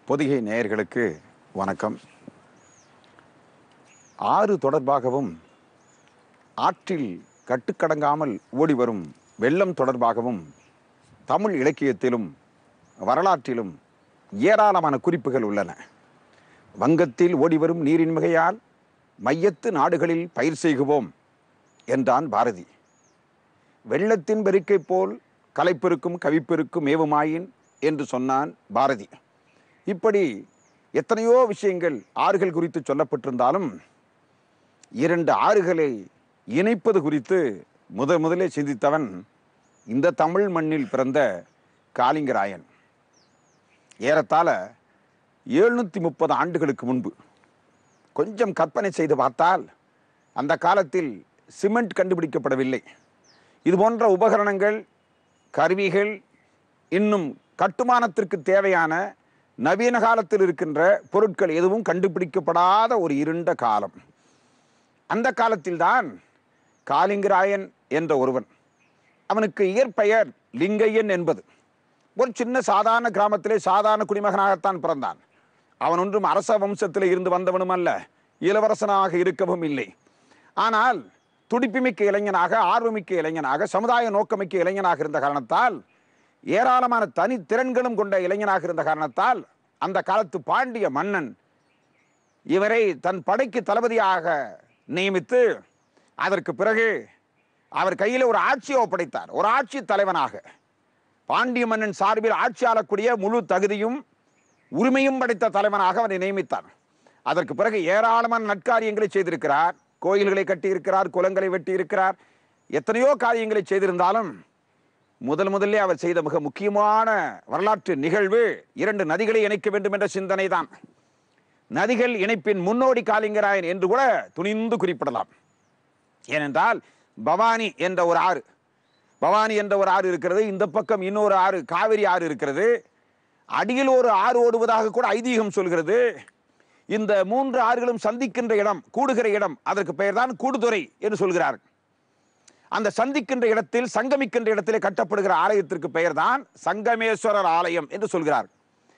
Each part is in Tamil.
பொதிகை நேயர்களுக்கு வணக்கம் ஆறு தொடர்பாகவும் ஆற்றில் கட்டுக்கடங்காமல் ஓடி வரும் வெள்ளம் தொடர்பாகவும் தமிழ் இலக்கியத்திலும் வரலாற்றிலும் ஏராளமான குறிப்புகள் உள்ளன வங்கத்தில் ஓடிவரும் நீரின் மிகையால் மையத்து நாடுகளில் பயிர் செய்குவோம் என்றான் பாரதி வெள்ளத்தின் பெருக்கை போல் கலைப்பெருக்கும் கவிப்பெருக்கும் ஏவுமாயின் என்று சொன்னான் பாரதி இப்படி எத்தனையோ விஷயங்கள் ஆறுகள் குறித்து சொல்லப்பட்டிருந்தாலும் இரண்டு ஆறுகளை இணைப்பது குறித்து முத முதலே சிந்தித்தவன் இந்த தமிழ் மண்ணில் பிறந்த காளிங்கராயன் ஏறத்தாழ எழுநூற்றி முப்பது ஆண்டுகளுக்கு முன்பு கொஞ்சம் கற்பனை செய்து பார்த்தால் அந்த காலத்தில் சிமெண்ட் கண்டுபிடிக்கப்படவில்லை இது போன்ற உபகரணங்கள் கருவிகள் இன்னும் கட்டுமானத்திற்கு தேவையான நவீன காலத்தில் இருக்கின்ற பொருட்கள் எதுவும் கண்டுபிடிக்கப்படாத ஒரு இருண்ட காலம் அந்த காலத்தில்தான் காலிங்கராயன் என்ற ஒருவன் அவனுக்கு இயற்பெயர் லிங்கையன் என்பது ஒரு சின்ன சாதாரண கிராமத்திலே சாதாரண குடிமகனாகத்தான் பிறந்தான் அவன் ஒன்றும் அரச வம்சத்தில் இருந்து வந்தவனும் அல்ல இளவரசனாக இருக்கவும் இல்லை ஆனால் துடிப்புமிக்க இளைஞனாக ஆர்வமிக்க இளைஞனாக சமுதாய நோக்கமிக்க இளைஞனாக இருந்த காரணத்தால் ஏராளமான தனி திறன்களும் கொண்ட இளைஞனாக இருந்த காரணத்தால் அந்த காலத்து பாண்டிய மன்னன் இவரை தன் படைக்கு தளபதியாக நியமித்து அதற்கு பிறகு அவர் கையில் ஒரு ஆட்சியை ஒப்படைத்தார் ஒரு ஆட்சி தலைவனாக பாண்டிய மன்னன் சார்பில் ஆட்சி ஆளக்கூடிய முழு தகுதியும் உரிமையும் படைத்த தலைவனாக அவரை நியமித்தார் அதற்கு பிறகு ஏராளமான நற்காரியங்களை செய்திருக்கிறார் கோயில்களை கட்டியிருக்கிறார் குளங்களை வெட்டி இருக்கிறார் எத்தனையோ காரியங்களை செய்திருந்தாலும் முதல் முதல்ல அவர் செய்த மிக முக்கியமான வரலாற்று நிகழ்வு இரண்டு நதிகளை இணைக்க வேண்டும் என்ற சிந்தனை தான் நதிகள் இணைப்பின் முன்னோடி காலிங்கராயன் என்று கூட துணிந்து குறிப்பிடலாம் ஏனென்றால் பவானி என்ற ஒரு ஆறு பவானி என்ற ஒரு ஆறு இருக்கிறது இந்த பக்கம் இன்னொரு ஆறு காவிரி ஆறு இருக்கிறது அடியில் ஒரு ஆறு ஓடுவதாக கூட ஐதீகம் சொல்கிறது இந்த மூன்று ஆறுகளும் சந்திக்கின்ற இடம் கூடுகிற இடம் அதற்கு பெயர்தான் கூடுதுறை என்று சொல்கிறார் அந்த சந்திக்கின்ற இடத்தில் சங்கமிக்கின்ற இடத்திலே கட்டப்படுகிற ஆலயத்திற்கு பெயர்தான் சங்கமேஸ்வரர் ஆலயம் என்று சொல்கிறார்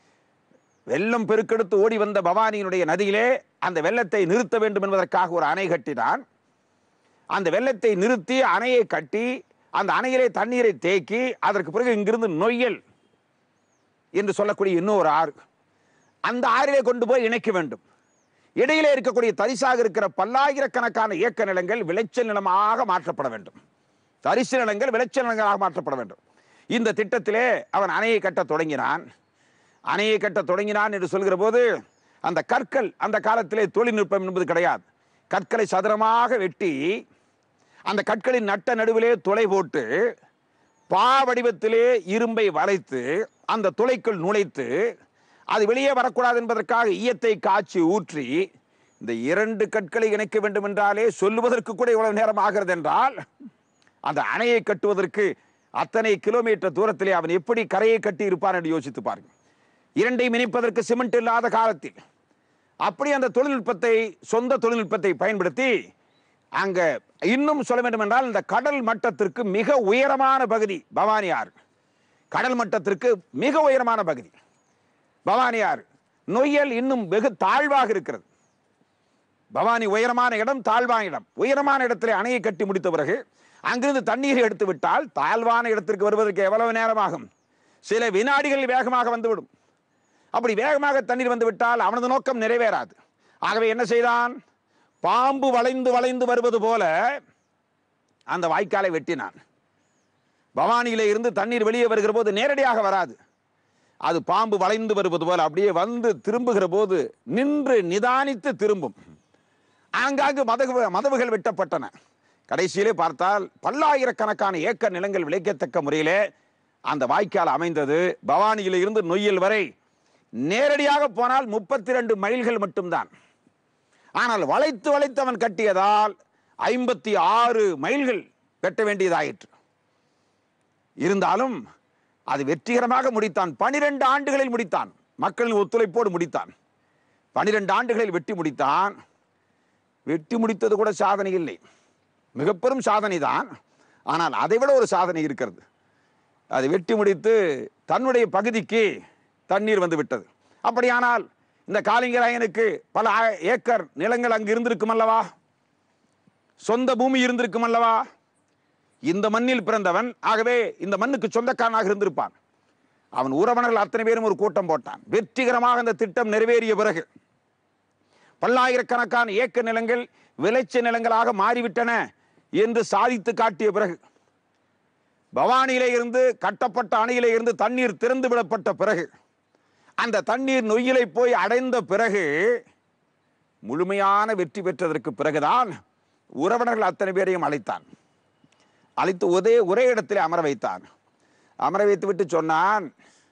வெள்ளம் பெருக்கெடுத்து ஓடி வந்த பவானியினுடைய நதியிலே அந்த வெள்ளத்தை நிறுத்த வேண்டும் என்பதற்காக ஒரு அணை கட்டினான் அந்த வெள்ளத்தை நிறுத்தி அணையை கட்டி அந்த அணையிலே தண்ணீரை தேக்கி அதற்கு பிறகு இங்கிருந்து நொய்யல் என்று சொல்லக்கூடிய இன்னொரு ஆறு அந்த ஆறிலே கொண்டு போய் இணைக்க வேண்டும் இடையிலே இருக்கக்கூடிய தரிசாக இருக்கிற பல்லாயிரக்கணக்கான ஏக்க நிலங்கள் விளைச்சல் நிலமாக மாற்றப்பட வேண்டும் தரிசு நிலங்கள் விளைச்சல் நிலங்களாக மாற்றப்பட வேண்டும் இந்த திட்டத்திலே அவன் அணையை கட்ட தொடங்கினான் அணையை கட்ட தொடங்கினான் என்று சொல்கிற போது அந்த கற்கள் அந்த காலத்திலே தொழில்நுட்பம் என்பது கிடையாது கற்களை சதுரமாக வெட்டி அந்த கற்களின் நட்ட நடுவிலே துளை போட்டு பா வடிவத்திலே இரும்பை வளைத்து அந்த துளைக்குள் நுழைத்து அது வெளியே வரக்கூடாது என்பதற்காக ஈயத்தை காய்ச்சி ஊற்றி இந்த இரண்டு கற்களை இணைக்க வேண்டும் என்றாலே சொல்லுவதற்கு கூட இவ்வளவு நேரம் ஆகிறது என்றால் அந்த அணையை கட்டுவதற்கு அத்தனை கிலோமீட்டர் தூரத்திலே அவன் எப்படி கரையை கட்டி இருப்பான் என்று யோசித்து பாருங்கள் இரண்டையும் இணைப்பதற்கு சிமெண்ட் இல்லாத காலத்தில் அப்படி அந்த தொழில்நுட்பத்தை சொந்த தொழில்நுட்பத்தை பயன்படுத்தி அங்க இன்னும் சொல்ல வேண்டும் என்றால் இந்த கடல் மட்டத்திற்கு மிக உயரமான பகுதி பவானி ஆறு கடல் மட்டத்திற்கு மிக உயரமான பகுதி பவானி ஆறு நொய்யல் இன்னும் வெகு தாழ்வாக இருக்கிறது பவானி உயரமான இடம் தாழ்வான இடம் உயரமான இடத்திலே அணையை கட்டி முடித்த பிறகு அங்கிருந்து தண்ணீரை எடுத்து விட்டால் தாழ்வான இடத்திற்கு வருவதற்கு எவ்வளவு நேரம் ஆகும் சில வினாடிகள் வேகமாக வந்துவிடும் அப்படி வேகமாக தண்ணீர் வந்து விட்டால் அவனது நோக்கம் நிறைவேறாது ஆகவே என்ன செய்தான் பாம்பு வளைந்து வளைந்து வருவது போல அந்த வாய்க்காலை வெட்டினான் பவானியிலே இருந்து தண்ணீர் வெளியே வருகிற போது நேரடியாக வராது அது பாம்பு வளைந்து வருவது போல அப்படியே வந்து திரும்புகிற போது நின்று நிதானித்து திரும்பும் ஆங்காங்கு மதகு மதவுகள் வெட்டப்பட்டன கடைசியிலே பார்த்தால் பல்லாயிரக்கணக்கான ஏக்கர் நிலங்கள் விளைக்கத்தக்க முறையிலே அந்த வாய்க்கால் அமைந்தது பவானியில இருந்து நொய்யல் வரை நேரடியாக போனால் முப்பத்தி ரெண்டு மைல்கள் மட்டும்தான் ஆனால் வளைத்து வளைத்து அவன் கட்டியதால் ஐம்பத்தி ஆறு மைல்கள் வெட்ட வேண்டியதாயிற்று இருந்தாலும் அது வெற்றிகரமாக முடித்தான் பனிரெண்டு ஆண்டுகளில் முடித்தான் மக்களின் ஒத்துழைப்போடு முடித்தான் பனிரெண்டு ஆண்டுகளில் வெட்டி முடித்தான் வெட்டி முடித்தது கூட சாதனை இல்லை மிக பெரும் சாதனை தான் ஆனால் அதைவிட ஒரு சாதனை இருக்கிறது அதை வெட்டி முடித்து தன்னுடைய பகுதிக்கு தண்ணீர் வந்து விட்டது அப்படியானால் இந்த காலிங்கராயனுக்கு பல ஆ- ஏக்கர் நிலங்கள் அங்கு இருந்திருக்கும் அல்லவா சொந்த பூமி இருந்திருக்கும் அல்லவா இந்த மண்ணில் பிறந்தவன் ஆகவே இந்த மண்ணுக்கு சொந்தக்காரனாக இருந்திருப்பான் அவன் உறவினர்கள் அத்தனை பேரும் ஒரு கூட்டம் போட்டான் வெற்றிகரமாக அந்த திட்டம் நிறைவேறிய பிறகு பல்லாயிரக்கணக்கான ஏக்கர் நிலங்கள் விளைச்ச நிலங்களாக மாறிவிட்டன என்று சாதித்து காட்டிய பிறகு பவானியிலே இருந்து கட்டப்பட்ட அணையிலே இருந்து தண்ணீர் திறந்து விடப்பட்ட பிறகு அந்த தண்ணீர் நொய்யிலை போய் அடைந்த பிறகு முழுமையான வெற்றி பெற்றதற்கு பிறகுதான் உறவினர்கள் அத்தனை பேரையும் அழைத்தான் அழைத்து ஒரே ஒரே இடத்திலே அமர வைத்தான் அமர வைத்து விட்டு சொன்னான்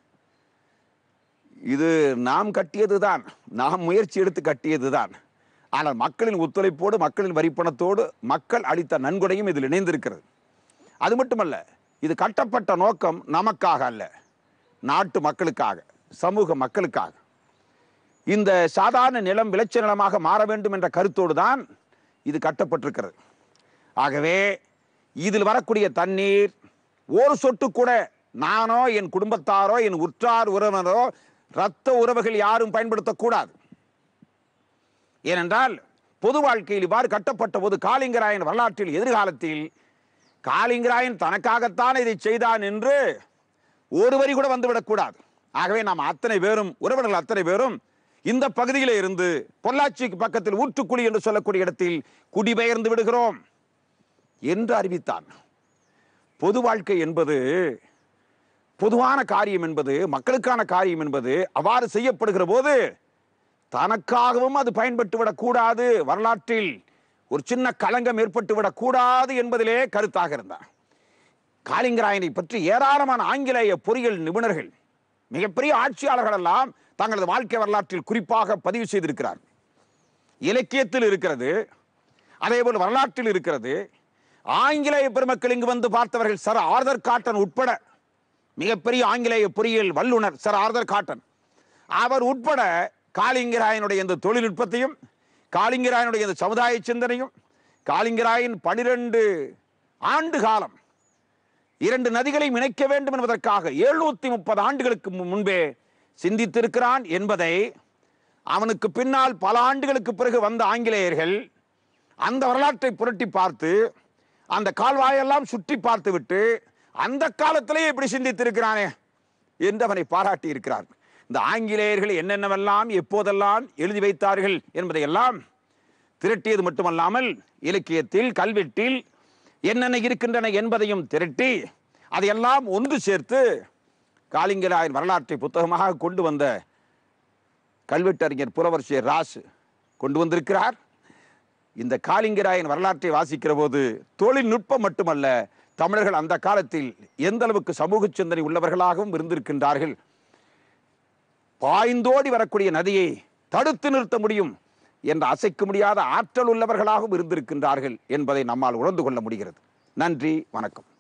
இது நாம் கட்டியதுதான் நாம் முயற்சி எடுத்து கட்டியதுதான் ஆனால் மக்களின் ஒத்துழைப்போடு மக்களின் வரிப்பணத்தோடு மக்கள் அளித்த நன்கொடையும் இதில் இணைந்திருக்கிறது அது மட்டுமல்ல இது கட்டப்பட்ட நோக்கம் நமக்காக அல்ல நாட்டு மக்களுக்காக சமூக மக்களுக்காக இந்த சாதாரண நிலம் விளைச்ச நிலமாக மாற வேண்டும் என்ற கருத்தோடு தான் இது கட்டப்பட்டிருக்கிறது ஆகவே இதில் வரக்கூடிய தண்ணீர் ஒரு சொட்டு கூட நானோ என் குடும்பத்தாரோ என் உற்றார் உறவினரோ இரத்த உறவுகள் யாரும் பயன்படுத்தக்கூடாது ஏனென்றால் பொது வாழ்க்கையில் இவ்வாறு கட்டப்பட்ட போது காளிங்கராயன் வரலாற்றில் எதிர்காலத்தில் காளிங்கராயன் தனக்காகத்தான் இதை செய்தான் என்று ஒரு வரி கூட வந்துவிடக்கூடாது ஆகவே நாம் அத்தனை பேரும் உறவினர்கள் அத்தனை பேரும் இந்த பகுதியிலே இருந்து பொள்ளாச்சிக்கு பக்கத்தில் ஊற்றுக்குழி என்று சொல்லக்கூடிய இடத்தில் குடிபெயர்ந்து விடுகிறோம் என்று அறிவித்தான் பொது வாழ்க்கை என்பது பொதுவான காரியம் என்பது மக்களுக்கான காரியம் என்பது அவ்வாறு செய்யப்படுகிற போது தனக்காகவும் அது பயன்பட்டு விடக்கூடாது வரலாற்றில் ஒரு சின்ன களங்கம் ஏற்பட்டு விடக்கூடாது என்பதிலே கருத்தாக இருந்தார் காளிங்கராயனை பற்றி ஏராளமான ஆங்கிலேய பொறியியல் நிபுணர்கள் மிகப்பெரிய ஆட்சியாளர்கள் எல்லாம் தங்களது வாழ்க்கை வரலாற்றில் குறிப்பாக பதிவு செய்திருக்கிறார் இலக்கியத்தில் இருக்கிறது அதேபோல் வரலாற்றில் இருக்கிறது ஆங்கிலேய பெருமக்கள் இங்கு வந்து பார்த்தவர்கள் சர் ஆர்தர் காட்டன் உட்பட மிகப்பெரிய ஆங்கிலேய பொறியியல் வல்லுனர் சர் ஆர்தர் காட்டன் அவர் உட்பட காளிங்கராயனுடைய இந்த தொழில்நுட்பத்தையும் காளிங்கராயனுடைய இந்த சமுதாய சிந்தனையும் காளிங்கராயன் பனிரெண்டு ஆண்டு காலம் இரண்டு நதிகளையும் இணைக்க வேண்டும் என்பதற்காக எழுநூத்தி முப்பது ஆண்டுகளுக்கு மு- முன்பே சிந்தித்திருக்கிறான் என்பதை அவனுக்கு பின்னால் பல ஆண்டுகளுக்கு பிறகு வந்த ஆங்கிலேயர்கள் அந்த வரலாற்றை புரட்டி பார்த்து அந்த கால்வாயெல்லாம் சுற்றி பார்த்து விட்டு அந்த காலத்திலேயே இப்படி சிந்தித்திருக்கிறானே என்று அவனை பாராட்டி இருக்கிறார் இந்த ஆங்கிலேயர்கள் என்னென்னவெல்லாம் எப்போதெல்லாம் எழுதி வைத்தார்கள் என்பதையெல்லாம் திரட்டியது மட்டுமல்லாமல் இலக்கியத்தில் கல்வெட்டில் என்னென்ன இருக்கின்றன என்பதையும் திரட்டி அதையெல்லாம் ஒன்று சேர்த்து காளிங்கராயன் வரலாற்றை புத்தகமாக கொண்டு வந்த கல்வெட்டறிஞர் புலவர் சே ராசு கொண்டு வந்திருக்கிறார் இந்த காளிங்கராயன் வரலாற்றை வாசிக்கிற போது தொழில்நுட்பம் மட்டுமல்ல தமிழர்கள் அந்த காலத்தில் எந்த அளவுக்கு சமூக சிந்தனை உள்ளவர்களாகவும் இருந்திருக்கின்றார்கள் பாய்ந்தோடி வரக்கூடிய நதியை தடுத்து நிறுத்த முடியும் என்ற அசைக்க முடியாத ஆற்றல் உள்ளவர்களாகவும் இருந்திருக்கின்றார்கள் என்பதை நம்மால் உணர்ந்து கொள்ள முடிகிறது நன்றி வணக்கம்